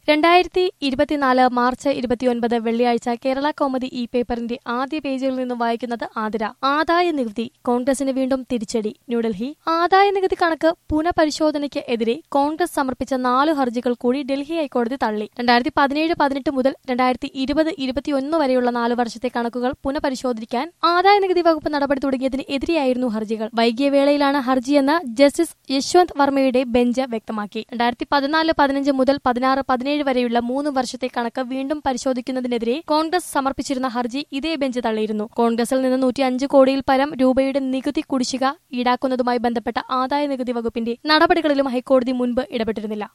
രണ്ടായിരത്തി ഇരുപത്തിനാല് മാർച്ച് ഇരുപത്തിയൊൻപത് വെള്ളിയാഴ്ച കേരള കൗമുദി ഇ പേപ്പറിന്റെ ആദ്യ പേജിൽ നിന്നും വായിക്കുന്നത് ആതിര ആദായ നികുതി കോൺഗ്രസിന് വീണ്ടും തിരിച്ചടി ന്യൂഡൽഹി ആദായ നികുതി കണക്ക് പുനഃപരിശോധനയ്ക്ക് എതിരെ കോൺഗ്രസ് സമർപ്പിച്ച നാല് ഹർജികൾ കൂടി ഡൽഹി ഹൈക്കോടതി തള്ളി രണ്ടായിരത്തി പതിനേഴ് പതിനെട്ട് മുതൽ രണ്ടായിരത്തി ഇരുപത് ഇരുപത്തിയൊന്ന് വരെയുള്ള നാല് വർഷത്തെ കണക്കുകൾ പുനഃപരിശോധിക്കാൻ ആദായ നികുതി വകുപ്പ് നടപടി തുടങ്ങിയതിന് എതിരെയായിരുന്നു ഹർജികൾ വൈകിയ വേളയിലാണ് ഹർജിയെന്ന് ജസ്റ്റിസ് യശ്വന്ത് വർമ്മയുടെ ബെഞ്ച് വ്യക്തമാക്കി രണ്ടായിരത്തി പതിനാല് പതിനഞ്ച് മുതൽ പതിനാറ് പതിനേഴ് വരെയുള്ള മൂന്ന് വർഷത്തെ കണക്ക് വീണ്ടും പരിശോധിക്കുന്നതിനെതിരെ കോൺഗ്രസ് സമർപ്പിച്ചിരുന്ന ഹർജി ഇതേ ബെഞ്ച് തള്ളിയിരുന്നു കോൺഗ്രസിൽ നിന്ന് നൂറ്റി അഞ്ച് കോടിയിൽ പരം രൂപയുടെ നികുതി കുടിശ്ശിക ഈടാക്കുന്നതുമായി ബന്ധപ്പെട്ട ആദായ നികുതി വകുപ്പിന്റെ നടപടികളിലും ഹൈക്കോടതി മുൻപ് ഇടപെട്ടിരുന്നില്ല